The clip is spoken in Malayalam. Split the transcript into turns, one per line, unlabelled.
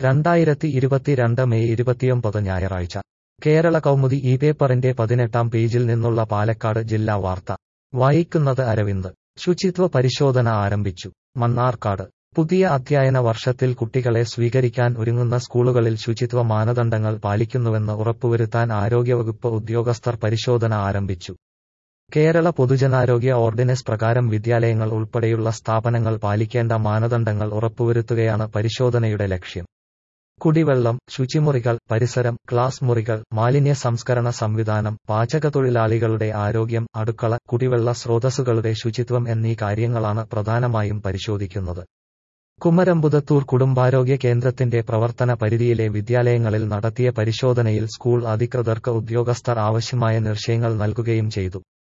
രണ്ടായിരത്തി ഇരുപത്തിരണ്ട് മെയ് ഇരുപത്തിയൊമ്പത് ഞായറാഴ്ച കേരള കൗമുദി ഈ പേപ്പറിന്റെ പതിനെട്ടാം പേജിൽ നിന്നുള്ള പാലക്കാട് ജില്ലാ വാർത്ത വായിക്കുന്നത് അരവിന്ദ് ശുചിത്വ പരിശോധന ആരംഭിച്ചു മണ്ണാർക്കാട് പുതിയ അധ്യയന വർഷത്തിൽ കുട്ടികളെ സ്വീകരിക്കാൻ ഒരുങ്ങുന്ന സ്കൂളുകളിൽ ശുചിത്വ മാനദണ്ഡങ്ങൾ പാലിക്കുന്നുവെന്ന് ഉറപ്പുവരുത്താൻ ആരോഗ്യവകുപ്പ് ഉദ്യോഗസ്ഥർ പരിശോധന ആരംഭിച്ചു കേരള പൊതുജനാരോഗ്യ ഓർഡിനൻസ് പ്രകാരം വിദ്യാലയങ്ങൾ ഉൾപ്പെടെയുള്ള സ്ഥാപനങ്ങൾ പാലിക്കേണ്ട മാനദണ്ഡങ്ങൾ ഉറപ്പുവരുത്തുകയാണ് പരിശോധനയുടെ ലക്ഷ്യം കുടിവെള്ളം ശുചിമുറികൾ പരിസരം ക്ലാസ് മുറികൾ മാലിന്യ സംസ്കരണ സംവിധാനം പാചകത്തൊഴിലാളികളുടെ ആരോഗ്യം അടുക്കള കുടിവെള്ള സ്രോതസ്സുകളുടെ ശുചിത്വം എന്നീ കാര്യങ്ങളാണ് പ്രധാനമായും പരിശോധിക്കുന്നത് കുമരമ്പുതത്തൂർ കുടുംബാരോഗ്യ കേന്ദ്രത്തിന്റെ പ്രവർത്തന പരിധിയിലെ വിദ്യാലയങ്ങളിൽ നടത്തിയ പരിശോധനയിൽ സ്കൂൾ അധികൃതർക്ക് ഉദ്യോഗസ്ഥർ ആവശ്യമായ നിർദ്ദേശങ്ങൾ നൽകുകയും ചെയ്തു